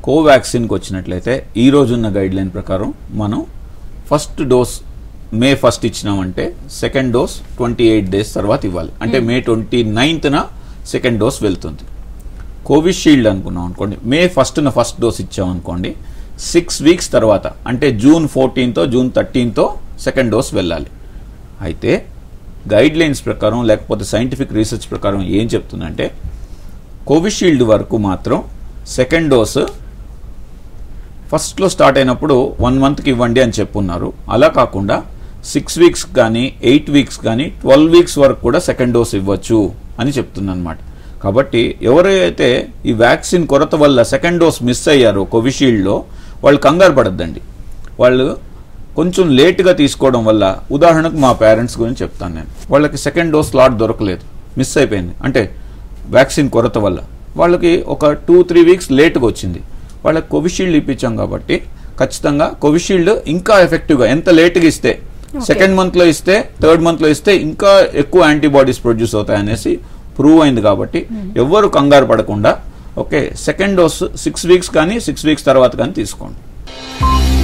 కోవాక్సిన్కి వచ్చినట్లయితే ఈ రోజున్న గైడ్ లైన్ ప్రకారం మనం ఫస్ట్ డోస్ మే ఫస్ట్ ఇచ్చినామంటే second dose twenty eight days తర్వాత ఇవ్వాలి అంటే మే ట్వంటీ నైన్త్న సెకండ్ డోస్ వెళ్తుంది కోవిషీల్డ్ అనుకున్నాం అనుకోండి మే ఫస్ట్న ఫస్ట్ డోస్ ఇచ్చాం అనుకోండి సిక్స్ వీక్స్ తర్వాత అంటే జూన్ ఫోర్టీన్తో జూన్ థర్టీన్తో సెకండ్ డోస్ వెళ్ళాలి అయితే గైడ్ లైన్స్ ప్రకారం లేకపోతే సైంటిఫిక్ రీసెర్చ్ ప్రకారం ఏం చెప్తుందంటే కోవిషీల్డ్ వరకు మాత్రం సెకండ్ డోస్ ఫస్ట్లో స్టార్ట్ అయినప్పుడు వన్ మంత్కి ఇవ్వండి అని చెప్పున్నారు అలా కాకుండా సిక్స్ వీక్స్ కానీ ఎయిట్ వీక్స్ కానీ ట్వెల్వ్ వీక్స్ వరకు కూడా సెకండ్ డోస్ ఇవ్వచ్చు అని చెప్తుందన్నమాట కాబట్టి ఎవరైతే ఈ వ్యాక్సిన్ కొరత వల్ల సెకండ్ డోస్ మిస్ అయ్యారో కోవిషీల్డ్లో వాళ్ళు కంగారు పడద్దండి వాళ్ళు కొంచెం లేట్గా తీసుకోవడం వల్ల ఉదాహరణకు మా పేరెంట్స్ గురించి చెప్తాను నేను వాళ్ళకి సెకండ్ డోస్ స్లాట్ దొరకలేదు మిస్ అయిపోయింది అంటే వ్యాక్సిన్ కొరత వల్ల వాళ్ళకి ఒక టూ త్రీ వీక్స్ లేట్గా వచ్చింది వాళ్ళకి కోవిషీల్డ్ ఇప్పించాం కాబట్టి ఖచ్చితంగా కోవిషీల్డ్ ఇంకా ఎఫెక్టివ్గా ఎంత లేట్గా ఇస్తే సెకండ్ మంత్లో ఇస్తే థర్డ్ మంత్లో ఇస్తే ఇంకా ఎక్కువ యాంటీబాడీస్ ప్రొడ్యూస్ అవుతాయి అనేసి ప్రూవ్ అయింది కాబట్టి ఎవ్వరు కంగారు పడకుండా okay second dose six weeks కానీ సిక్స్ వీక్స్ తర్వాత కానీ తీసుకోండి